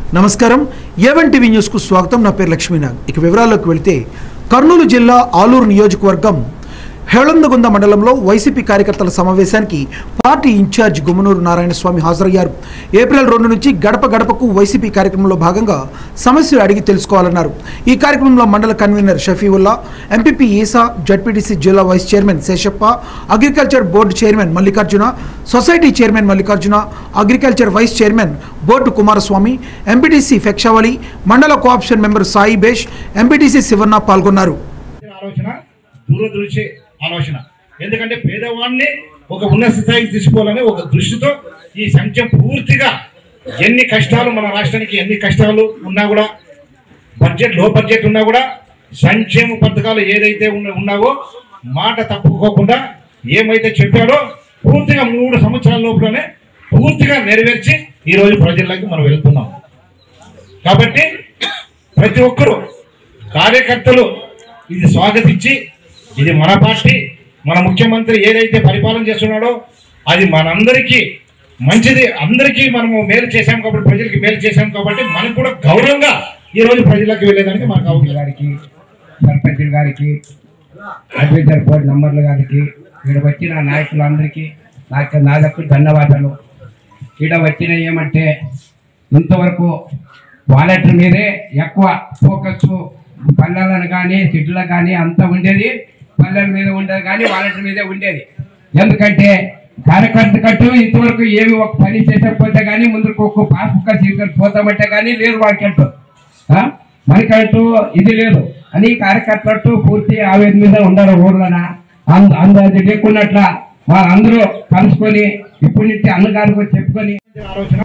నమస్కారం A1 TV న్యూస్కు స్వాగతం నా పేరు లక్ష్మీనాథ్ ఇక వివరాల్లోకి వెళితే కర్నూలు జిల్లా ఆలూరు నియోజకవర్గం హేళందగుంద మండలంలో వైసీపీ కార్యకర్తల సమావేశానికి పార్టీ ఇన్ఛార్జ్ గుమ్మనూరు నారాయణ స్వామి హాజరయ్యారు ఏప్రిల్ రెండు నుంచి గడప గడపకు వైసీపీ కార్యక్రమంలో భాగంగా సమస్యలు అడిగి తెలుసుకోవాలన్నారు ఈ కార్యక్రమంలో మండల convenor Shafiulla MPP Eesa ZPTC జిల్లా vice chairman Seshappa agriculture board chairman Mallikarjuna society chairman Mallikarjuna agriculture vice chairman board Kumaraswamy MPTC Pheshavali మండల co-option member Sai Besh MPTC Shivanna పాల్గొన్నారు ఆలోచన దూరదృష్టి ఆలోచన ఎందుకంటే పేదవాడిని ఒక ఉన్నత స్థాయికి తీసుకోవాలనే ఒక దృష్టితో ఈ సంఖ్య పూర్తిగా ఎన్ని కష్టాలు మన రాష్ట్రానికి ఎన్ని కష్టాలు ఉన్నా కూడా బడ్జెట్ లో బడ్జెట్ ఉన్నా కూడా సంక్షేమ పథకాలు ఏదైతే ఉన్న- ఉన్నావో మాట తప్పుకోకుండా ఏమైతే చెప్పాడో పూర్తిగా మూడు సంవత్సరాల లోపలనే పూర్తిగా నెరవేర్చి ఈ రోజు ప్రజల్లోకి మనం వెళ్తున్నాం కాబట్టి ప్రతి ఒక్కరూ కార్యకర్తలు ఇది స్వాగతించి ఇది మన పార్టీ మన ముఖ్యమంత్రి ఏదైతే పరిపాలన చేస్తున్నాడో అది మనందరికీ మంచిది అందరికీ మనము మేలు చేశాం కాబట్టి ప్రజలకి మేలు చేశాం కాబట్టి మనకు కూడా గౌరవంగా ఈ రోజు ప్రజలకు వెళ్ళేదానికి మనకు అవకాశం గారికి సర్పంచ్ గారికి అడ్వైజర్ బోర్డు నంబర్ల గారికి ఇక్కడ వచ్చిన నాయకులందరికీ నాకు నా దగ్గర ధన్యవాదాలు ఇక్కడ వచ్చిన ఏమంటే ఇంతవరకు వాలెటర్ మీదే ఎక్కువ ఫోకస్ పల్లెలను కానీ సిటీలకు కానీ అంతా ఉండేది పల్లెల మీద ఉండేది కానీ వాలెటర్ మీదే ఉండేది ఎందుకంటే కార్యకర్త కట్టు ఇంతవరకు ఏమి ఒక పని చేసకపోతే కానీ ముందుకు ఒక పాస్బుక్ తీసుకొని పోతామంటే కానీ లేదు వాడికంటూ ఆ? మనకంటూ ఇది లేదు అని కార్యకర్తలు పూర్తి ఆవేదన మీద ఉండరు ఊర్లోన అంద అంద అది లేకున్నట్ల వాళ్ళందరూ కలుసుకొని ఇప్పటి నుంచి అన్నగారికి చెప్పుకొని ఆలోచన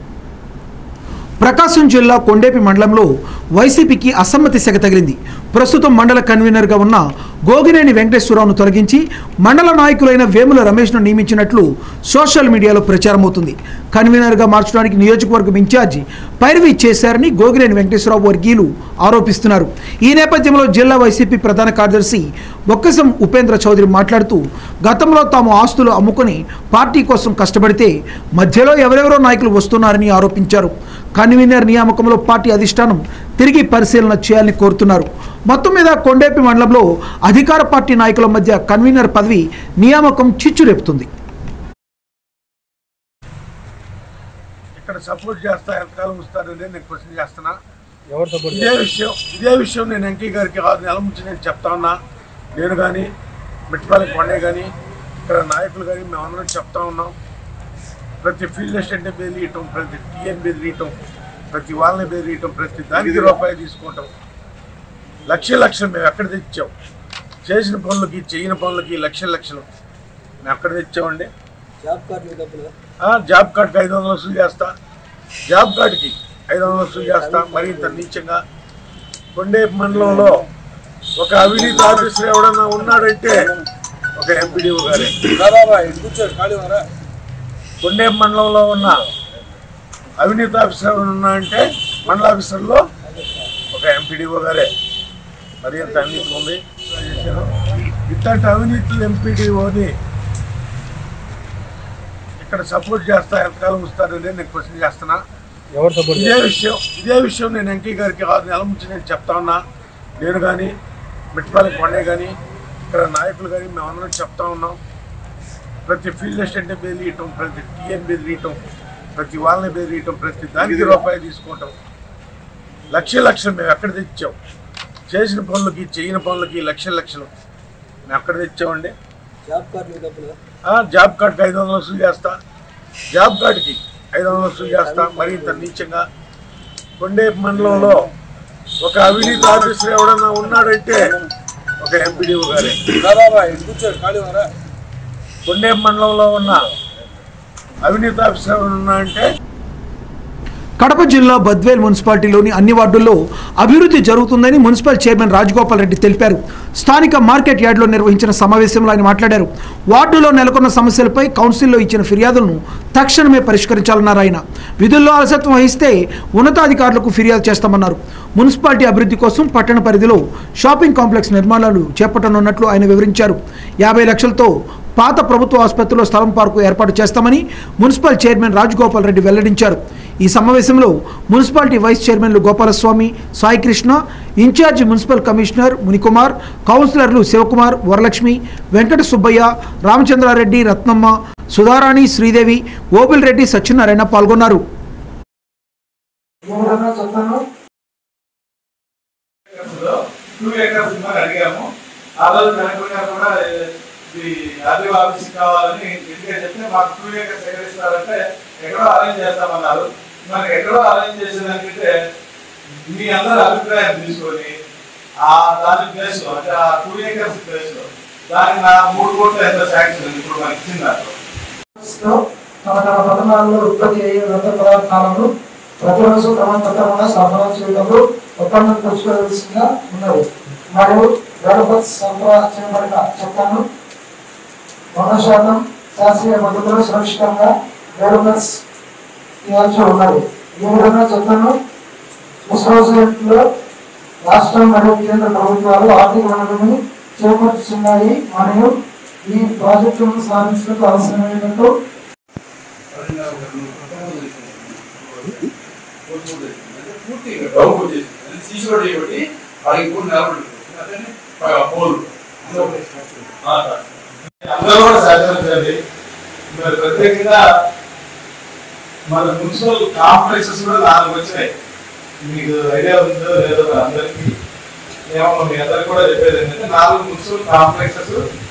ప్రకాశం జిల్లా కొండేపి మండలంలో వైసీపీకి అసమ్మతి సెగ తగిలింది ప్రస్తుతం మండల కన్వీనర్గా ఉన్న గోగినేని వెంకటేశ్వరరావును తొలగించి మండల నాయకులైన వేముల రమేష్ను నియమించినట్లు సోషల్ మీడియాలో ప్రచారమవుతుంది కన్వీనర్గా మార్చడానికి నియోజకవర్గం ఇన్ఛార్జి పైరవి చేశారని గోగినేని వెంకటేశ్వరరావు వర్గీయులు ఆరోపిస్తున్నారు ఈ నేపథ్యంలో జిల్లా వైసీపీ ప్రధాన కార్యదర్శి బొక్కసం ఉపేంద్ర చౌదరి మాట్లాడుతూ గతంలో తాము ఆస్తులు అమ్ముకొని పార్టీ కోసం కష్టపడితే మధ్యలో ఎవరెవరో నాయకులు వస్తున్నారని ఆరోపించారు కన్వీనర్ నియామకంలో పార్టీ అధిష్టానం తిరిగి పరిశీలన చేయాలని కోరుతున్నారు మొత్తం మీద కొండేపి మండలంలో అధికార పార్టీ నాయకుల మధ్య కన్వీనర్ పదవి నియామకం చిచ్చు రేపుతుంది ఇక్కడ సపోర్ట్ చేస్తా ఎంతకాలం వస్తారనేది నేను క్వశ్చన్ చేస్తున్నా ఇదే విషయం ఇదే విషయం నేను వెంకయ్య గారికి ఆరు నెలల నుంచి నేను చెప్తా ఉన్నా నేను కానీ మిట్టపాలెం కొండే కానీ ఇక్కడ నాయకులు కానీ మేమందరం చెప్తా ఉన్నాం ప్రతి ఫీల్డ్ అసిస్టెంట్ బెదిరియటం ప్రతి టీఎన్ బెదిరియటం ప్రతి వాళ్ళని బెదిరియటం ప్రతి దానికి రూపాయి తీసుకుంటాం లక్ష లక్షలు మేము ఎక్కడ తెచ్చాం చేసిన పనులకి చేయని పనులకి లక్షల లక్షలు మేము ఎక్కడ తెచ్చామండి ఆ, జాబ్ కార్డ్కి ఐదు వందలు వసూలు చేస్తా జాబ్ కార్డ్కి ఐదు వందలు వసూలు చేస్తా మరి ఇంత నీచంగా కొండే మండలంలో ఒక అవినీతి ఆఫీసర్ ఎవడన్నా ఉన్నాడంటే ఒక ఎంపీడీఓ గారే కొండే మండలంలో ఉన్న అవినీతి ఆఫీసర్ ఎవరైనా ఉన్నాడంటే మండల ఆఫీసర్లో ఒక ఎంపీడీఓ గారే మరి ఎంత అవినీతి ఉంది ఇట్లాంటి అవినీతి ఎంపీడీఓని ఇక్కడ సపోర్ట్ చేస్తా ఎంతకాలం వస్తారనేది నేను క్వశ్చన్ చేస్తున్నా ఇదే విషయం ఇదే విషయం నేను వెంకయ్య గారికి ఆరు నెలల నుంచి నేను చెప్తా ఉన్నా నేను కానీ మిట్టపాలెం కొండే కానీ ఇక్కడ నాయకులు కానీ మేమందరం చెప్తా ఉన్నాం ప్రతి ఫీల్డ్ అసిస్టెంట్ బెదిరియటం ప్రతి టీఎన్ బెదిరియటం ప్రతి వాళ్ళని బెదిరియటం ప్రతి దానికి రూపాయి తీసుకుంటాం లక్ష లక్షలు మేము ఎక్కడ తెచ్చాం చేసిన పనులకి చేయని పనులకి లక్షల లక్షలు మేము ఎక్కడ తెచ్చామండి ఆ, జాబ్ కార్డ్కి ఐదు వందలు వసూలు చేస్తా జాబ్ కార్డ్కి ఐదు వందలు వసూలు చేస్తా మరి ఇంత నీచంగా కొండే మండలంలో ఒక అవినీతి ఆఫీసర్ ఎవడన్నా ఉన్నాడంటే ఒక ఎంపీడీఓ గారే కొండే మండలంలో ఉన్న అవినీతి ఆఫీసర్ ఎవరైనా ఉన్నాడంటే కడప జిల్లా బద్వేల్ మున్సిపాలిటీలోని అన్ని వార్డుల్లో అభివృద్ధి జరుగుతుందని మున్సిపల్ చైర్మన్ రాజగోపాల్ రెడ్డి తెలిపారు స్థానిక మార్కెట్ యార్డ్లో నిర్వహించిన సమావేశంలో ఆయన మాట్లాడారు వార్డులో నెలకొన్న సమస్యలపై కౌన్సిల్లో ఇచ్చిన ఫిర్యాదులను తక్షణమే పరిష్కరించాలన్నారు ఆయన విధుల్లో అలసత్వం వహిస్తే ఉన్నతాధికారులకు ఫిర్యాదు చేస్తామన్నారు మున్సిపాలిటీ అభివృద్ధి కోసం పట్టణ పరిధిలో షాపింగ్ కాంప్లెక్స్ నిర్మాణాలు చేపట్టనున్నట్లు ఆయన వివరించారు యాభై లక్షలతో పాత ప్రభుత్వ ఆసుపత్రిలో స్థలం పార్కు ఏర్పాటు చేస్తామని మున్సిపల్ చైర్మన్ రాజగోపాల్ రెడ్డి వెల్లడించారు ఈ సమావేశంలో మున్సిపాలిటీ వైస్ చైర్మన్లు Gopalaswamy Saikrishna in-charge municipal commissioner Munikumar కౌన్సిలర్లు శివకుమార్ వరలక్ష్మి వెంకట సుబ్బయ్య రామచంద్రారెడ్డి రత్నమ్మ సుధారాణి శ్రీదేవి ఓబిల్ రెడ్డి సత్యనారాయణ పాల్గొన్నారు టూ ఏకర్స్ మరి అడిగాము ఆ రోజు కలెక్టర్ గారు కూడా ఇది ఆర్డీ ఆఫీస్ కావాలని ఇంటికే చెప్తే మాకు టూ ఏకర్స్ ఎక్కడ ఇస్తారంటే ఎక్కడో అరేంజ్ చేస్తామన్నారు మరి ఎక్కడో అరేంజ్ చేసేదానికంటే మీ అందరి అభిప్రాయం తీసుకొని ఆ దాని ప్లేస్ లో అంటే ఆ టూ ఏకర్స్ ప్లేస్ లో దానికి నా మూడు కోట్ల ఎంత శాంక్షన్ ఇప్పుడు మనకి ఇచ్చిన దాంట్లో లో తమ తమ పట్టణాల్లో ఉత్పత్తి అయ్యే వ్యర్థ పదార్థాలను ప్రతిరోజు క్రమబద్ధంగా సరఫరా చేయడంలో ఒప్పందం పుచ్చుకోవాల్సిందిగా ఉన్నది మరియు గణపతి సరఫరా చేయబడిన చెత్తను వంద శాతం శాస్త్రీయ పద్ధతిలో సురక్షితంగా గవర్నెన్స్ ఇవ్వాల్సి ఉన్నది ఈ విధంగా చెత్తను విశ్వాసంలో రాష్ట్రం మరియు కేంద్ర ప్రభుత్వాలు ఆర్థిక వనరులను చేపడుతున్నాయి మరియు ఈ ప్రాజెక్టులను సాధించడానికి అవసరమైనట్టు పూర్తిగా డౌన్ వచ్చేసి సీసీ రోడ్ చేయబట్టి వాళ్ళకి పూర్తి నిలబడి పోలు అందరూ కూడా సహకరించండి మరి ప్రత్యేకంగా మన మున్సిపల్ కాంప్లెక్సెస్ కూడా నాలుగు వచ్చినాయి మీకు ఐడియా ఉందో లేదో మరి అందరికీ ఏమో మీ అందరికి కూడా చెప్పేది ఏంటంటే నాలుగు మున్సిపల్ కాంప్లెక్సెస్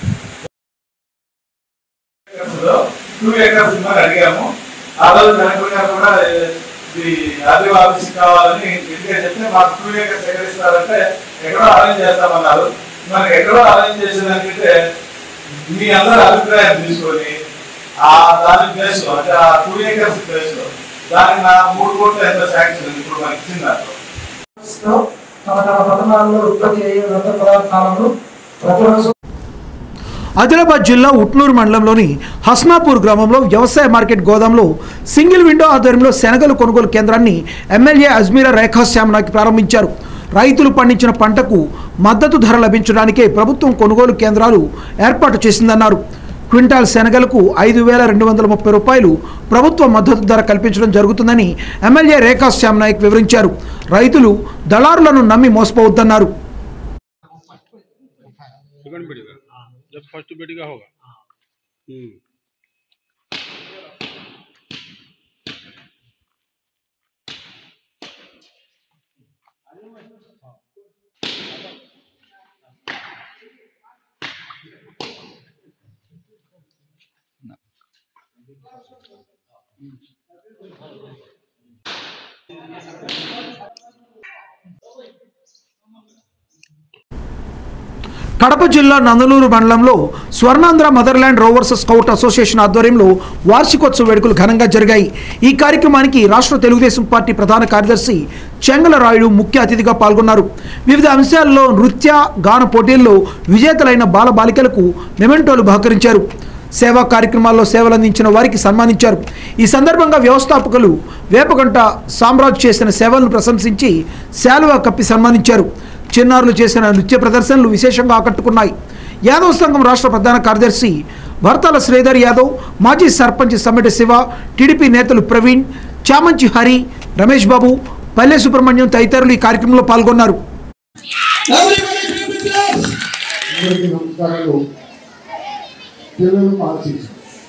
టూ ఏకర్స్ మరి అడిగాము ఆ రోజు కలెక్టర్ గారు కూడా ఇది ఆర్డీ ఆఫీస్ కావాలని ఇంటికే చెప్తే మాకు టూ ఏకర్స్ ఎక్కడ ఇస్తారంటే ఎక్కడో అరేంజ్ చేస్తామన్నారు మరి ఎక్కడో అరేంజ్ చేసేదానికంటే మీ అందరి అభిప్రాయం తీసుకొని ఆ దాని ప్లేస్ లో అంటే ఆ టూ ఏకర్స్ ప్లేస్ లో దానికి నా మూడు కోట్ల ఎంత శాంక్షన్ ఇప్పుడు మనకి ఇచ్చిన దాంట్లో లో తమ తమ పట్టణాల్లో ఉత్పత్తి అయ్యే వ్యర్థ పదార్థాలను ప్రతిరోజు ఆదిలాబాద్ జిల్లా ఉట్నూరు మండలంలోని హస్నాపూర్ గ్రామంలో వ్యవసాయ మార్కెట్ గోదాంలో సింగిల్ విండో ఆధ్వర్యంలో శనగలు కొనుగోలు కేంద్రాన్ని ఎమ్మెల్యే అజ్మీరా రేఖా శ్యామనాకి ప్రారంభించారు రైతులు పండించిన పంటకు మద్దతు ధర లభించడానికే ప్రభుత్వం కొనుగోలు కేంద్రాలు ఏర్పాటు చేసిందన్నారు క్వింటాల్ శనగలకు ఐదు వేల రెండు వందల ముప్పై రూపాయలు ప్రభుత్వ మద్దతు ధర కల్పించడం జరుగుతుందని ఎమ్మెల్యే రేఖా శ్యామనాయక్ వివరించారు రైతులు దళారులను నమ్మి మోసపోవద్దన్నారు सेकंड बेटी का जब फर्स्ट बेटी का होगा हम्म కడప జిల్లా నందలూరు మండలంలో Swarnandhra motherland rovers scout association ఆధ్వర్యంలో వార్షికోత్సవ వేడుకలు ఘనంగా జరిగాయి ఈ కార్యక్రమానికి రాష్ట్ర తెలుగుదేశం పార్టీ ప్రధాన కార్యదర్శి చెంగల రాయుడు ముఖ్య అతిథిగా పాల్గొన్నారు వివిధ అంశాల్లో నృత్య గాన పోటీల్లో విజేతలైన బాలబాలికలకు మెమెంటోలు బహకరించారు సేవా కార్యక్రమాల్లో సేవలందించిన వారికి సన్మానించారు ఈ సందర్భంగా వ్యవస్థాపకులు వేపగంట సామ్రాజ్ చేసిన సేవలను ప్రశంసించి శాలువా కప్పి సన్మానించారు చిన్నారులు చేసిన నృత్య ప్రదర్శనలు విశేషంగా ఆకట్టుకున్నాయి యాదవ్ సంఘం రాష్ట్ర ప్రధాన కార్యదర్శి భర్తాల శ్రీధర్ యాదవ్ మాజీ సర్పంచ్ సమ్మెట శివ టీడీపీ నేతలు ప్రవీణ్ చామంచి హరి రమేష్ బాబు పల్లె సుబ్రహ్మణ్యం తదితరులు ఈ కార్యక్రమంలో పాల్గొన్నారు అందరికీ నమస్కారాలు పిల్లలకు ఆశీస్సు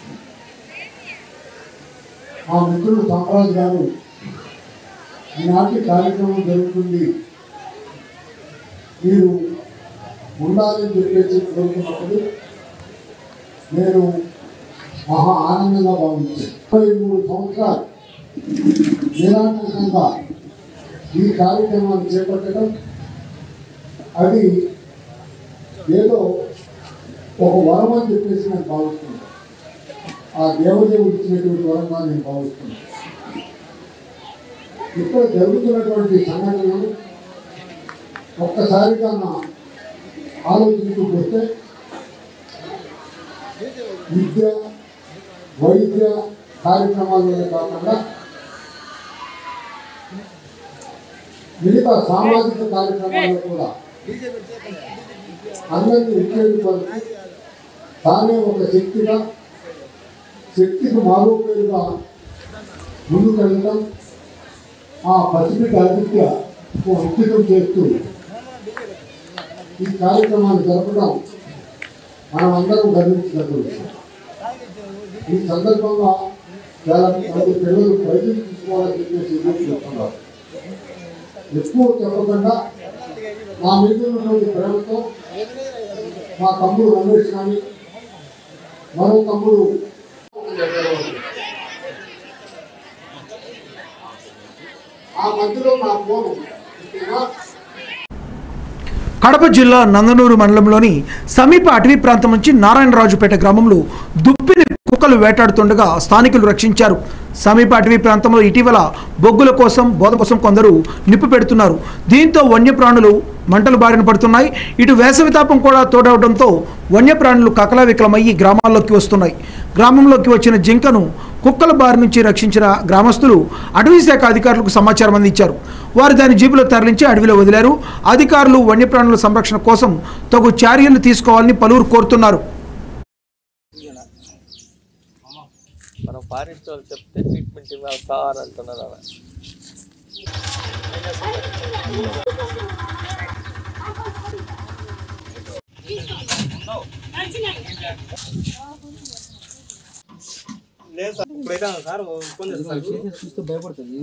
మా మిత్రుడు సామ్రాజ్ గారు ఈనాటి కార్యక్రమం జరుగుతుంది మీరు ఉండాలని చెప్పేసి కోరుకున్నప్పుడు నేను మహా ఆనందంగా భావించాను ముప్పై మూడు సంవత్సరాలు నిరాటంకంగా ఈ కార్యక్రమాన్ని చేపట్టడం అది ఏదో ఒక వరం అని చెప్పేసి నేను భావిస్తున్నాను ఆ దేవదేవుడు ఇచ్చినటువంటి వరంగా నేను భావిస్తున్నాను ఇక్కడ జరుగుతున్నటువంటి సంఘటనలు ఒక్కసారిగా నా ఆలోచించుకు వస్తే విద్య వైద్య కార్యక్రమాలనే కాకుండా మిగతా సామాజిక కార్యక్రమాల్లో కూడా అందరినీ ఉత్తేజపరుస్తూ తానే ఒక శక్తిగా శక్తికి మారో పేరుగా ముందుకు వెళ్ళడం ఆ పసిబిడ్డ అవిద్య అంకితం చేస్తూ ఈ కార్యక్రమాన్ని జరపడం మనం అందరం గర్వించినట్టు విషయం. ఈ సందర్భంగా చాలా మంది పిల్లలు ప్రైజులు తీసుకోవాలని చెప్పేసి ఎదురు చూస్తున్నారు ఎక్కువ చెప్పకుండా మా మీద ఉన్నటువంటి ప్రేమతో మా తమ్ముడు రమేష్ కానీ మరో తమ్ముడు ఆ మధ్యలో నా ఫోను ఓకేనా? కడప జిల్లా నందనూరు మండలంలోని సమీప అటవీ ప్రాంతం నుంచి నారాయణరాజుపేట గ్రామంలో దుప్పిని కుక్కలు వేటాడుతుండగా స్థానికులు రక్షించారు సమీప అటవీ ప్రాంతంలో ఇటీవల బొగ్గుల కోసం బోధ కోసం కొందరు నిప్పు పెడుతున్నారు దీంతో వన్యప్రాణులు మంటలు బారిన పడుతున్నాయి ఇటు వేసవితాపం కూడా తోడవడంతో వన్యప్రాణులు కకలవికలమయ్యి గ్రామాల్లోకి వస్తున్నాయి గ్రామంలోకి వచ్చిన జింకను కుక్కల బారి నుంచి రక్షించిన గ్రామస్తులు అటవీ శాఖ అధికారులకు సమాచారం అందించారు వారు దాని జీబులో తరలించి అడవిలో వదిలారు అధికారులు వన్యప్రాణుల సంరక్షణ కోసం తగు చర్యలు తీసుకోవాలని పలువురు కోరుతున్నారు మనం ఫారెస్ట్ వాళ్ళు చెప్తే ట్రీట్మెంట్ ఇవ్వాలి సార్ అంటున్నారు అలా లేదు సార్ ఇప్పుడైతే సార్ ఫోన్ చేస్తారు చూస్తే భయపడుతుంది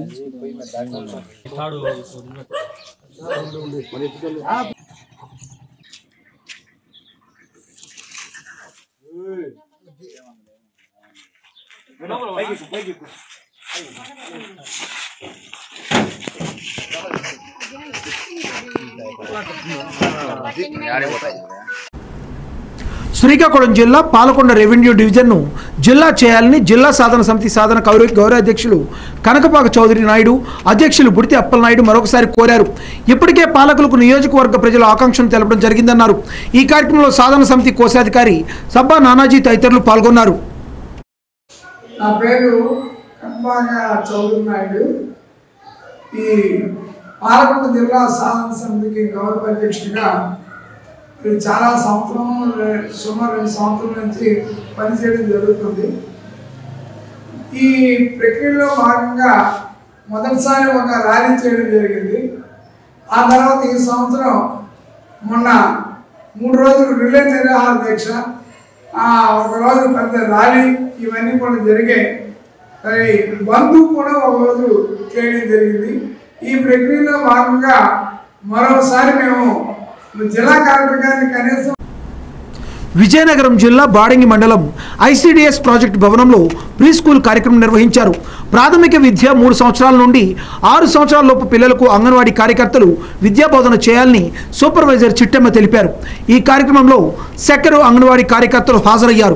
శ్రీకాకుళం జిల్లా పాలకొండ రెవెన్యూ డివిజన్ను జిల్లా చేయాలని జిల్లా సాధన సమితి సాధన గౌరవ గౌరవాధ్యక్షులు కనకపాక చౌదరి నాయుడు అధ్యక్షులు బుడితి అప్పలనాయుడు మరొకసారి కోరారు ఇప్పటికే పాలకులకు నియోజకవర్గ ప్రజల ఆకాంక్షను తెలపడం జరిగిందన్నారు ఈ కార్యక్రమంలో సాధన సమితి కోశాధికారి సబ్బా నానాజీ తదితరులు పాల్గొన్నారు నా పేరు కంబాగా చౌదరి నాయుడు ఈ పాలకొండ జిల్లా సాధన సమితికి గౌరవ అధ్యక్షుడిగా ఇది చాలా సంవత్సరం రె- సుమారు రెండు సంవత్సరాల నుంచి పనిచేయడం జరుగుతుంది ఈ ప్రక్రియలో భాగంగా మొదటిసారి ఒక ర్యాలీ చేయడం జరిగింది ఆ తర్వాత ఈ సంవత్సరం మొన్న మూడు రోజులు రిలే నిరాహార దీక్ష ఆ, ఒక రోజు పెద్ద ర్యాలీ ఇవన్నీ కూడా జరిగాయి మరి బంధు కూడా ఒక రోజు చేయడం జరిగింది ఈ ప్రక్రియలో భాగంగా మరోసారి మేము జిల్లా కలెక్టర్ గారిని కనీసం విజయనగరం జిల్లా బాడంగి మండలం ఐసిడిఎస్ ప్రాజెక్ట్ భవనంలో ప్రీ స్కూల్ కార్యక్రమం నిర్వహించారు ప్రాథమిక విద్య మూడు సంవత్సరాల నుండి ఆరు సంవత్సరాల లోపు పిల్లలకు అంగన్వాడీ కార్యకర్తలు విద్యాబోధన చేయాలని సూపర్వైజర్ చిట్టెమ్మ తెలిపారు ఈ కార్యక్రమంలో సెక్కరు అంగన్వాడీ కార్యకర్తలు హాజరయ్యారు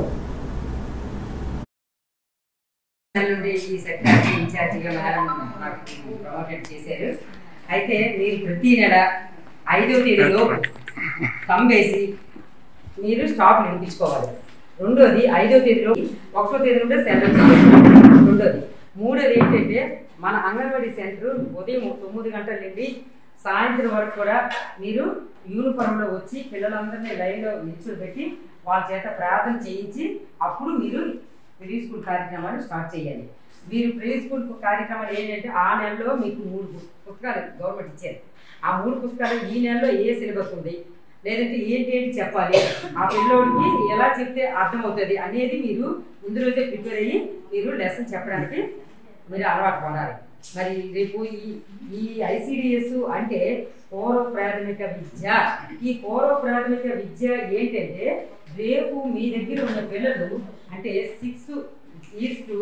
నుండి ఈ సెక్టార్కి ఇన్ఛార్జిగా మేడం నాకు ప్రమోటెడ్ చేశారు అయితే మీరు ప్రతి నెల ఐదో తేదీలో వేసి మీరు స్టాక్ నింపించుకోవాలి రెండోది ఐదో తేదీలో ఒకటో తేదీ నుండి సెలవు చేయాలి రెండోది మూడోది ఏంటంటే మన అంగన్వాడీ సెంటర్ ఉదయం తొమ్మిది గంటల నుండి సాయంత్రం వరకు కూడా మీరు యూనిఫామ్లో వచ్చి పిల్లలందరినీ లైన్లో నిల్చోబెట్టి వాళ్ళ చేత ప్రార్థన చేయించి అప్పుడు మీరు ప్రీ స్కూల్ కార్యక్రమాన్ని స్టార్ట్ చేయాలి మీరు ప్రీ స్కూల్ కార్యక్రమాలు ఏంటంటే ఆ నెలలో మీకు మూడు పుస్- పుస్తకాలు గవర్నమెంట్ ఇచ్చారు ఆ మూడు పుస్తకాలు ఈ నెలలో ఏ సిలబస్ ఉంది లేదంటే ఏంటి ఏంటి చెప్పాలి ఆ పిల్లోడికి ఎలా చెప్తే అర్థమవుతుంది అనేది మీరు ముందు రోజే ప్రిపేర్ అయ్యి మీరు లెసన్ చెప్పడానికి మీరు అలవాటు పడాలి మరి రేపు ఈ ఈ ఐసిడిఎస్ అంటే పూర్వ ప్రాథమిక విద్య ఈ పూర్వ ప్రాథమిక విద్య ఏంటంటే రేపు మీ దగ్గర ఉన్న పిల్లలు అంటే six years to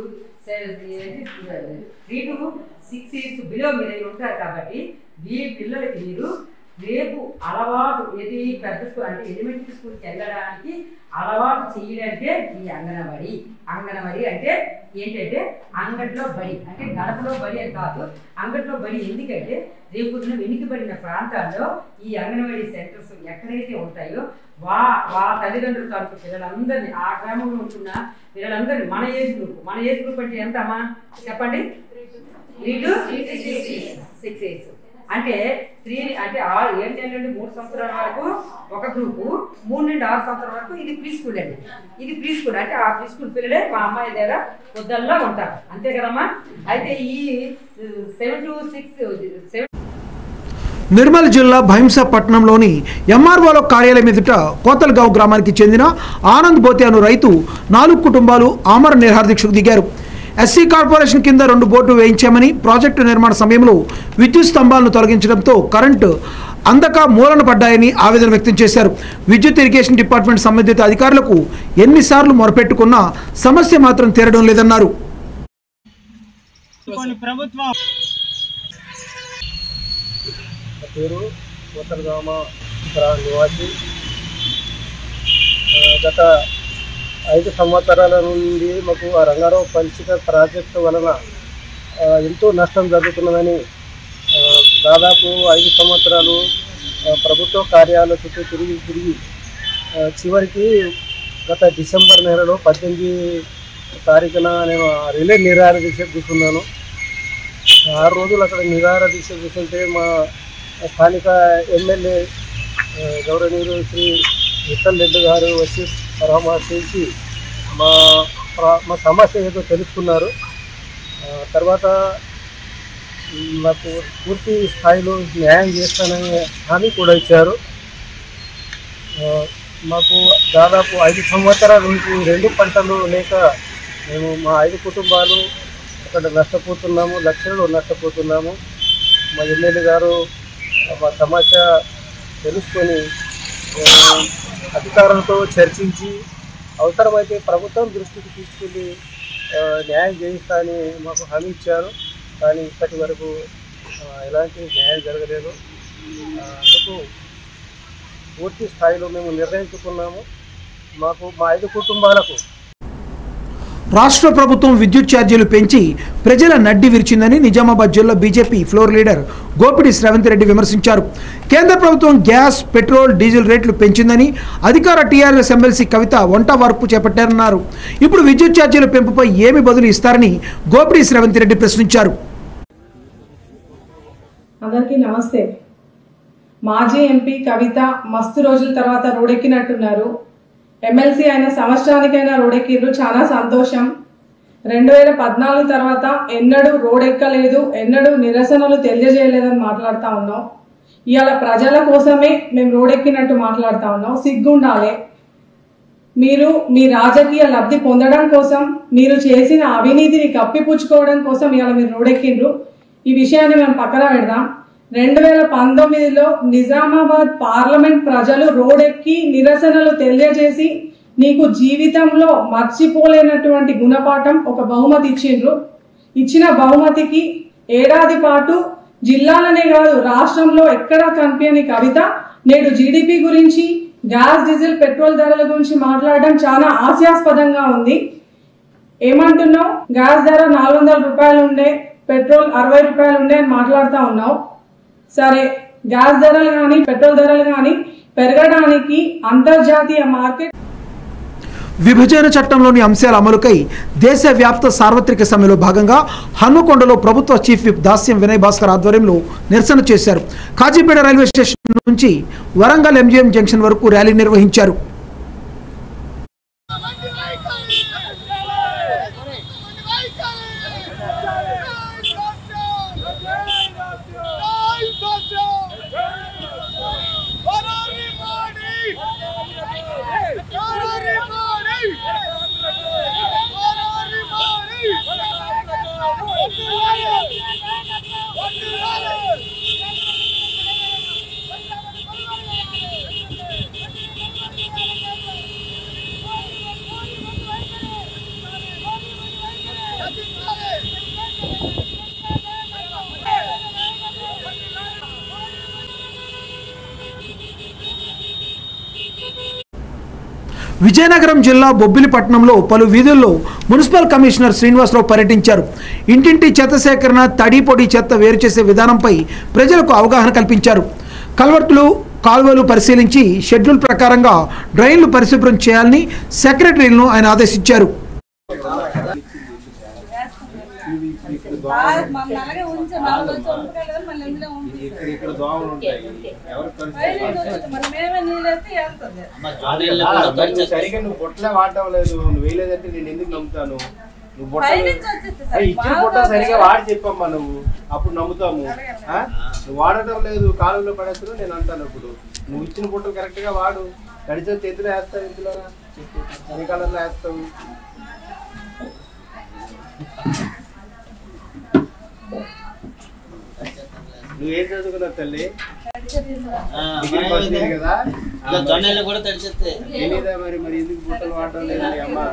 three to six years below మీ దగ్గర ఉంటారు కాబట్టి మీ పిల్లలకి మీరు రేపు అలవాటు ఏది పెద్ద స్కూల్ అంటే ఎలిమెంటరీ స్కూల్కి వెళ్ళడానికి అలవాటు చేయడానికే ఈ అంగనవాడి అంగనవాడి అంటే ఏంటంటే అంగట్లో బడి అంటే గడపలో బడి అని కాదు అంగట్లో బడి ఎందుకంటే రేపు వెనుకబడిన ప్రాంతాల్లో ఈ అంగనవాడి సెంటర్స్ ఎక్కడైతే ఉంటాయో వా వా తల్లిదండ్రుల తాలూకు పిల్లలందరినీ ఆ గ్రామంలో ఉంటున్న పిల్లలందరినీ మన ఏజ్ గ్రూప్ మన ఏజ్ గ్రూప్ అంటే ఎంత అమ్మా చెప్పండి త్రీ టు సిక్స్ ఇయర్స్ అంటే త్రీ అంటే ఆరు ఏడు నెలల నుండి మూడు సంవత్సరాల వరకు ఒక గ్రూపు మూడు నుండి ఆరు సంవత్సరాల వరకు ఇది ప్రీ స్కూల్ అండి ఇది ప్రీ స్కూల్ అంటే ఆ ప్రీ స్కూల్ పిల్లలే మా అమ్మాయి దగ్గర పొద్దుల్లా ఉంటారు అంతే కదమ్మా అయితే ఈ seven to six seven Nirmal జిల్లా భైంసపట్నంలోని ఎంఆర్ఓల కార్యాలయం ఎదుట కోతల్గావ్ గ్రామానికి చెందిన ఆనంద్ బోతే అను రైతు నాలుగు కుటుంబాలు ఆమర నిరాహారదీక్షకు దిగారు ఎస్సీ కార్పొరేషన్ కింద రెండు బోర్డు వేయించామని ప్రాజెక్టు నిర్మాణ సమయంలో విద్యుత్ స్తంభాలను తొలగించడంతో కరెంటు అందక మూలన పడ్డాయని ఆవేదన వ్యక్తం చేశారు విద్యుత్ ఇరిగేషన్ డిపార్ట్మెంట్ సంబంధిత అధికారులకు ఎన్నిసార్లు మొరపెట్టుకున్నా సమస్య మాత్రం తీరడం లేదన్నారు ప్రభుత్వం పేరు ఉత్తరగామ గ్రామ నివాసి ఆ, గత ఐదు సంవత్సరాల నుండి మాకు ఆ రంగారావు పంచిక ప్రాజెక్టు వలన ఆ, ఎంతో నష్టం జరుగుతున్నదని ఆ, దాదాపు ఐదు సంవత్సరాలు ఆ, ప్రభుత్వ కార్యాలయ చుట్టూ తిరిగి తిరిగి ఆ, చివరికి గత డిసెంబర్ నెలలో పద్దెనిమిది తారీఖున నేను ఆ రిలే నిరాహార దీక్ష కూర్చున్నాను ఆరు రోజులు అక్కడ నిరాహార దీక్ష కూర్చుంటే మా స్థానిక ఎమ్మెల్యే ఆ, గౌరవనీయులు శ్రీ విఠల్ రెడ్డి గారు వచ్చి పరామర్శించి మా ప్రా- మా సమస్య ఏదో తెలుసుకున్నారు ఆ, తర్వాత మ్, మాకు పూర్తి స్థాయిలో న్యాయం చేస్తానని హామీ కూడా ఇచ్చారు ఆ, మాకు దాదాపు ఐదు సంవత్సరాల నుంచి రెండు పంటలు లేక మేము మా ఐదు కుటుంబాలు అక్కడ నష్టపోతున్నాము లక్షలు నష్టపోతున్నాము మా ఎమ్మెల్యే గారు మా సమస్య తెలుసుకొని ఆ, అధికారులతో చర్చించి అవసరమైతే ప్రభుత్వం దృష్టికి తీసుకెళ్ళి ఆ, న్యాయం చేయిస్తా అని మాకు హామీ ఇచ్చారు కానీ ఇప్పటి వరకు ఆ, ఎలాంటి న్యాయం జరగలేదు ఆ, అందుకు పూర్తి స్థాయిలో మేము నిర్ణయించుకున్నాము మాకు మా ఐదు కుటుంబాలకు రాష్ట్ర ప్రభుత్వం విద్యుత్ ఛార్జీలు పెంచి ప్రజల నడ్డి విరిచిందని నిజామాబాద్ జిల్లా BJP floor leader Gopidi Shravanth Reddy విమర్శించారు కేంద్ర ప్రభుత్వం గ్యాస్ పెట్రోల్ డీజిల్ రేట్లు పెంచిందని అధికార టీఆర్ఎస్ ఎమ్మెల్సీ కవిత వంట వార్పు చేపట్టారన్నారు ఇప్పుడు విద్యుత్ ఛార్జీల పెంపుపై ఏమి బదులు ఇస్తారని గోపిడి శ్రవంత్ రెడ్డి ప్రశ్నించారు అందరికీ నమస్తే మాజీ ఎంపీ కవిత మస్తు రోజుల తర్వాత రోడెక్కినట్టున్నారు ఎమ్మెల్సీ అయిన సంవత్సరానికైనా రోడెక్కిర్రు చాలా సంతోషం రెండు వేల పద్నాలుగు తర్వాత ఎన్నడూ రోడెక్కలేదు ఎన్నడూ నిరసనలు తెలియజేయలేదని మాట్లాడుతూ ఉన్నాం ఇవాళ ప్రజల కోసమే మేము రోడెక్కినట్టు మాట్లాడుతూ ఉన్నాం సిగ్గుండాలే మీరు మీ రాజకీయ లబ్ధి పొందడం కోసం మీరు చేసిన అవినీతిని కప్పిపుచ్చుకోవడం కోసం ఇవాళ మీరు రోడెక్కిండ్రు ఈ విషయాన్ని మేము పక్కన పెడదాం రెండు వేల పంతొమ్మిదిలో నిజామాబాద్ పార్లమెంట్ ప్రజలు రోడెక్కి నిరసనలు తెలియజేసి నీకు జీవితంలో మర్చిపోలేనటువంటి గుణపాఠం ఒక బహుమతి ఇచ్చిండ్రు ఇచ్చిన బహుమతికి ఏడాది పాటు జిల్లాలనే కాదు రాష్ట్రంలో ఎక్కడా కనిపించని కవిత నేడు జీడిపి గురించి గ్యాస్ డీజిల్ పెట్రోల్ ధరల గురించి మాట్లాడడం చాలా హాస్యాస్పదంగా ఉంది ఏమంటున్నావు గ్యాస్ ధర నాలుగు వందల రూపాయలు ఉండే పెట్రోల్ అరవై రూపాయలు ఉండే అని మాట్లాడుతూ ఉన్నావు సరే గ్యాస్ ధరలు కానీ పెట్రోల్ ధరలు కానీ పెరగడానికి అంతర్జాతీయ మార్కెట్ విభజన చట్టంలోని అంశాల అమలుకై దేశవ్యాప్త సార్వత్రిక సమ్మెలో భాగంగా హన్మకొండలో ప్రభుత్వ చీఫ్ విప్ దాస్యం వినయ్ భాస్కర్ ఆధ్వర్యంలో నిరసన చేశారు కాజీపేట రైల్వే స్టేషన్ నుంచి వరంగల్ ఎంజిఎం జంక్షన్ వరకు ర్యాలీ నిర్వహించారు విజయనగరం జిల్లా బొబ్బిలిపట్నంలో పలు వీధుల్లో మున్సిపల్ కమిషనర్ శ్రీనివాసరావు పర్యటించారు ఇంటింటి చెత్త సేకరణ తడి పొడి చెత్త వేరు చేసే విధానంపై ప్రజలకు అవగాహన కల్పించారు కల్వర్టులు కాలువలు పరిశీలించి షెడ్యూల్ ప్రకారంగా డ్రైన్లు పరిశుభ్రం చేయాలని సెక్రటరీలను ఆయన ఆదేశించారు మమ్మల్ని అలాగే ఉంచి నాలుగు వచ్చి వండుకోలేదు మళ్ళీ ఇందులో ఇక్కడ ఇక్కడ దోమలు ఉంటాయి ఎవరు మరి మేమే నీళ్ళైతే వెళ్తుంది నువ్వు సరిగా నువ్వు బొట్టలే వాడటం లేదు నువ్వు వేయలేదంటే నేను ఎందుకు నమ్ముతాను నువ్వు బొట్ట పైనుంచి వచ్చేస్తే సార్, ఇచ్చిన బాగా బొట్ట సరిగా వాడి చెప్పమ్మా నువ్వు అప్పుడు నమ్ముతాము ఆ? నువ్వు వాడటం లేదు కాలువలో పడేస్తున్నావు నేను అంటాను ఇప్పుడు నువ్వు ఇచ్చిన బొట్టలు కరెక్ట్ గా వాడు గడిచే ఎందులో వేస్తావు ఇందులో ఎన్ని కలర్లో వేస్తావు నువ్వేం చదువుకున్నావు తల్లి డిగ్రీ ఫస్ట్ ఇయర్ కదా ఇలా జొన్నలు కూడా తడిచేస్తాయి. తెలీదా మరి మరి ఎందుకు బుట్టలు వాడటం లేదు మీ అమ్మ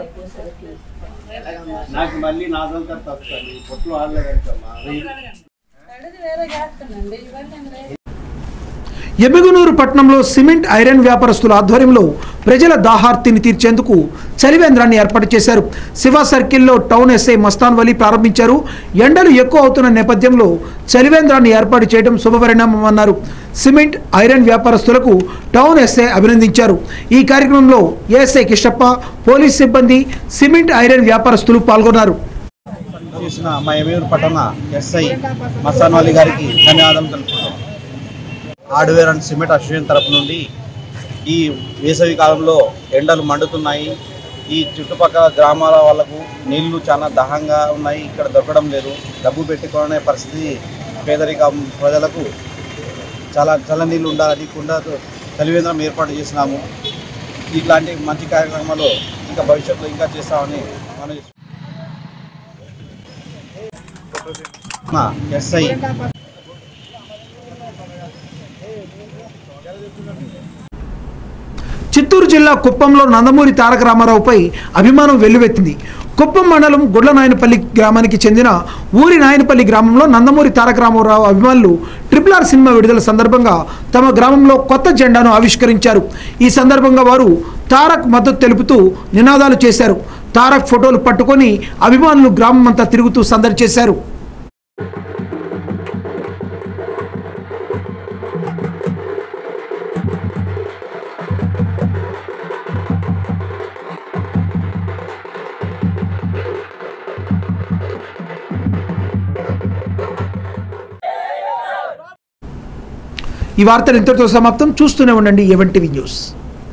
నాకు మళ్ళీ నా దొంగ తప్పుతాను బుట్టలు వాడలేదంటమ్మా కడిది వేరే చేస్తానండి ఇవన్నీ నేను ఎమ్మిగనూరు పట్టణంలో సిమెంట్ ఐరన్ వ్యాపారస్తుల ఆధ్వర్యంలో ప్రజల దాహార్తిని తీర్చేందుకు చలివేంద్రాన్ని ఏర్పాటు చేశారు శివ సర్కిల్లో టౌన్ ఎస్ఐ మస్తాన్ వలి ప్రారంభించారు ఎండలు ఎక్కువ అవుతున్న నేపథ్యంలో చలివేంద్రాన్ని ఏర్పాటు చేయడం శుభపరిణామమన్నారు సిమెంట్ ఐరన్ వ్యాపారస్తులకు టౌన్ ఎస్ఐ అభినందించారు ఈ కార్యక్రమంలో ఏఎస్ఐ కిష్టప్ప పోలీస్ సిబ్బంది సిమెంట్ ఐరన్ వ్యాపారస్తులు పాల్గొన్నారు చేసిన మా ఎమయూరు పట్టణ ఎస్ఐ మస్తాన్ అలీ గారికి ధన్యవాదాలు తెలుపుతున్నాం హార్డ్వేర్ అండ్ సిమెంట్ అసోసియేషన్ తరపు నుండి ఈ వేసవి కాలంలో ఎండలు మండుతున్నాయి ఈ చుట్టుపక్కల గ్రామాల వాళ్ళకు నీళ్లు చాలా దాహంగా ఉన్నాయి ఇక్కడ దొరకడం లేదు డబ్బు పెట్టుకునే పరిస్థితి పేదరిక ప్రజలకు చాలా చల్ల నీళ్ళు ఉండాలని కుండ చలివేంద్రం ఏర్పాటు చేసినాము ఇట్లాంటి మంచి కార్యక్రమాలు ఇంకా భవిష్యత్తులో ఇంకా చేస్తామని మనం మా ఎస్ఐ చిత్తూరు జిల్లా కుప్పంలో నందమూరి తారక రామారావుపై అభిమానం వెల్లువెత్తింది కుప్పం మండలం గుడ్లనాయనపల్లి గ్రామానికి చెందిన ఊరి నాయనపల్లి గ్రామంలో నందమూరి తారక రామారావు అభిమానులు ట్రిపుల్ ఆర్ సినిమా విడుదల సందర్భంగా తమ గ్రామంలో కొత్త జెండాను ఆవిష్కరించారు ఈ సందర్భంగా వారు తారక్ మద్దతు తెలుపుతూ నినాదాలు చేశారు తారక్ ఫోటోలు పట్టుకొని అభిమానులు గ్రామం అంతా తిరుగుతూ సందడి చేశారు ఈ వార్తలు ఇంతటితో సమాప్తం చూస్తూనే ఉండండి ఎవెన్ టీవీ న్యూస్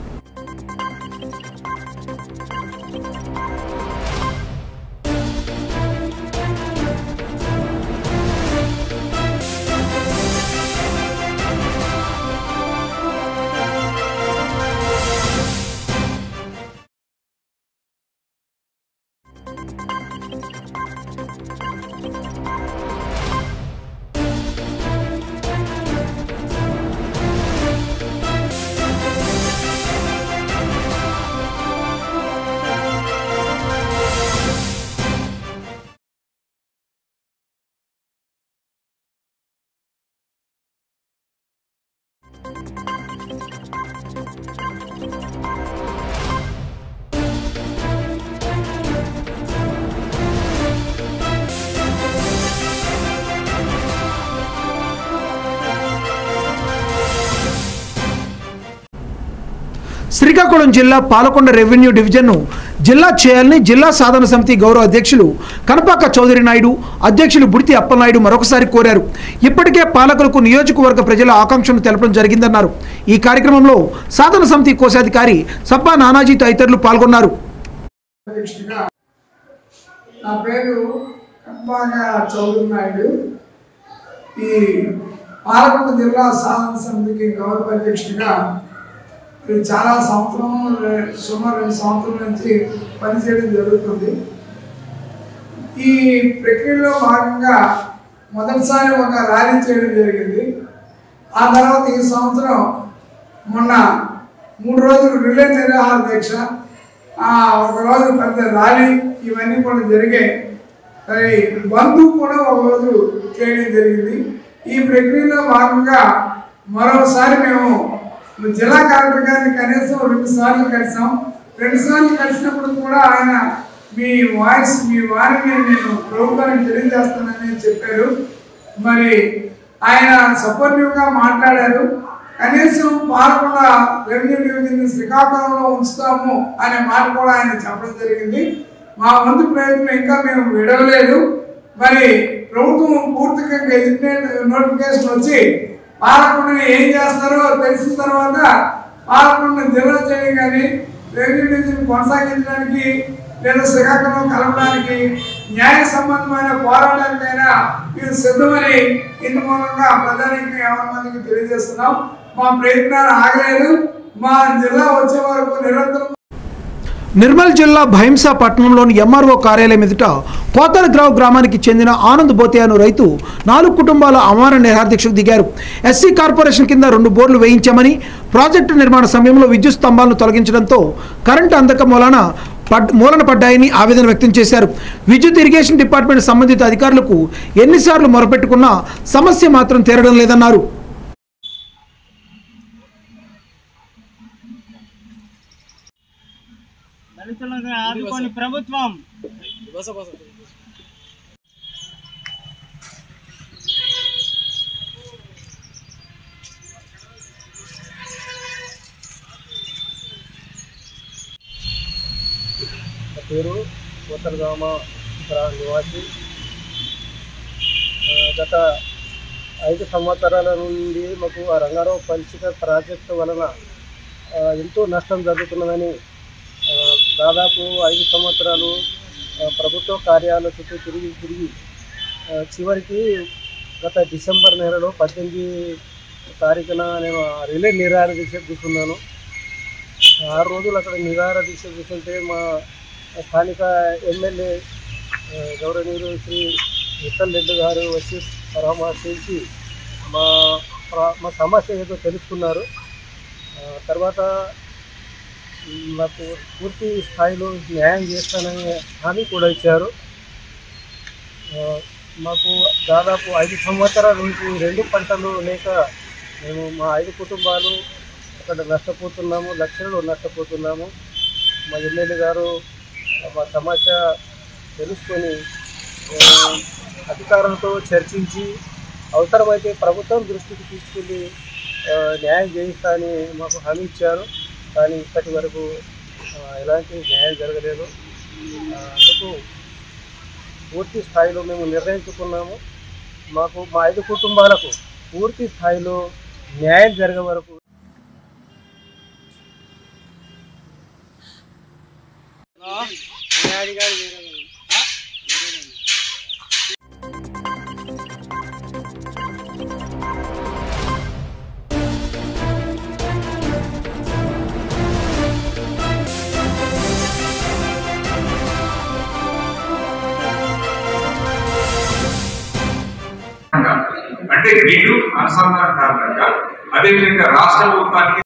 శ్రీకాకుళం జిల్లా పాలకొండ రెవెన్యూ డివిజన్ను జిల్లా చేయాలని జిల్లా సాధన సమితి గౌరవ అధ్యక్షులు కనపాక చౌదరి నాయుడు అధ్యక్షులు బుడితి అప్పలనాయుడు మరొకసారి కోరారు ఇప్పటికే పాలకులకు నియోజకవర్గ ప్రజల ఆకాంక్షను తెలపడం జరిగిందన్నారు ఈ కార్యక్రమంలో సాధన సమితి కోశాధికారి సబ్బా నానాజీ తదితరులు పాల్గొన్నారు అధ్యక్షుడిగా నా పేరు కంబాగా చౌదరి నాయుడు ఈ పాలకొండ జిల్లా సాధన సమితికి గౌరవ అధ్యక్షుడిగా మరి చాలా సంవత్సరం రె- సుమారు రెండు సంవత్సరాల నుంచి పనిచేయడం జరుగుతుంది ఈ ప్రక్రియలో భాగంగా మొదటిసారి ఒక ర్యాలీ చేయడం జరిగింది ఆ తర్వాత ఈ సంవత్సరం మొన్న మూడు రోజులు రిలే నిరాహార దీక్ష ఆ, ఒక రోజు పెద్ద ర్యాలీ ఇవన్నీ కూడా జరిగాయి మరి బంధు కూడా ఒక రోజు చేయడం జరిగింది ఈ ప్రక్రియలో భాగంగా మరోసారి మేము జిల్లా కలెక్టర్ గారిని కనీసం రెండు సార్లు కలిసాం రెండు సార్లు కలిసినప్పుడు కూడా ఆయన మీ వాయిస్ మీ వారిని నేను ప్రభుత్వానికి తెలియజేస్తానని చెప్పారు మరి ఆయన సపోర్టివ్గా మాట్లాడారు కనీసం పాల్గొన్న రెవెన్యూ డివిజన్ శ్రీకాకుళంలో ఉంచుతాము అనే మాట కూడా ఆయన చెప్పడం జరిగింది మా వంతు ప్రయత్నం ఇంకా మేము విడవలేదు మరి ప్రభుత్వం పూర్తిగా గెజిటెడ్ నోటిఫికేషన్ వచ్చి పాలకొండని ఏం చేస్తారో తెలిసిన తర్వాత పాలకొండని జిల్లా చేయడం కానీ రెవెన్యూ డివిజన్ కొనసాగించడానికి లేదా శ్రీకాకుళం కలపడానికి న్యాయ సంబంధమైన పోరాటానికైనా ఇది సిద్ధమని ఇందు మూలంగా ప్రధానికి ఎవరి మందికి తెలియజేస్తున్నాం మా ప్రయత్నాలు ఆగలేదు మా జిల్లా వచ్చే వరకు నిరంతరం నిర్మల్ జిల్లా భైంసా పట్టణంలోని ఎంఆర్ఓ కార్యాలయం ఎదుట కోతలగ్రావ్ గ్రామానికి చెందిన ఆనంద్ బోతే అను రైతు నాలుగు కుటుంబాల అమర నిరాధ్యక్షకు దిగారు ఎస్సీ కార్పొరేషన్ కింద రెండు బోర్లు వేయించామని ప్రాజెక్టు నిర్మాణ సమయంలో విద్యుత్ స్తంభాలను తొలగించడంతో కరెంటు అందక మూలన పడ్ మూలన పడ్డాయని ఆవేదన వ్యక్తం చేశారు విద్యుత్ ఇరిగేషన్ డిపార్ట్మెంట్ సంబంధిత అధికారులకు ఎన్నిసార్లు మొరపెట్టుకున్నా సమస్య మాత్రం తీరడం లేదన్నారు దళితులను ఆదుకొని ప్రభుత్వం నా పేరు ఉత్తరగామ గ్రామ నివాసి ఆ, గత ఐదు సంవత్సరాల నుండి మాకు ఆ రంగారావు పంచిక ప్రాజెక్టు వలన ఆ, ఎంతో నష్టం జరుగుతున్నదని ఆ, దాదాపు ఐదు సంవత్సరాలు ఆ, ప్రభుత్వ కార్యాలయ చుట్టూ తిరిగి తిరిగి ఆ, చివరికి గత డిసెంబర్ నెలలో పద్దెనిమిది తారీఖున నేను ఆ రిలే నిరాహార దీక్ష కూర్చున్నాను ఆరు రోజులు అక్కడ నిరాహార దీక్ష కూర్చుంటే మా స్థానిక ఎమ్మెల్యే ఆ, గౌరవనీయులు శ్రీ విఠల్ రెడ్డి గారు వచ్చి పరామర్శించి మా ప్ర- మా సమస్య ఏదో తెలుసుకున్నారు ఆ, తర్వాత మ్, నాకు పూర్తి స్థాయిలో న్యాయం చేస్తానని హామీ కూడా ఇచ్చారు ఆ, మాకు దాదాపు ఐదు సంవత్సరాల నుంచి రెండు పంటలు లేక మేము మా ఐదు కుటుంబాలు అక్కడ నష్టపోతున్నాము లక్షలు నష్టపోతున్నాము మా ఎమ్మెల్యే గారు మా సమస్య తెలుసుకొని ఆ, అధికారులతో చర్చించి అవసరమైతే ప్రభుత్వం దృష్టికి తీసుకెళ్ళి ఆ, న్యాయం చేయిస్తా అని మాకు హామీ ఇచ్చారు కానీ ఇప్పటి వరకు ఆ, ఎలాంటి న్యాయం జరగలేదు ఆ, అందుకు పూర్తి స్థాయిలో మేము నిర్ణయించుకున్నాము మాకు మా ఐదు కుటుంబాలకు పూర్తి స్థాయిలో న్యాయం జరిగే వరకు అంటే వీళ్ళు అనుసంధాన కారణంగా అదేవిధంగా రాష్ట్ర ప్రభుత్వానికి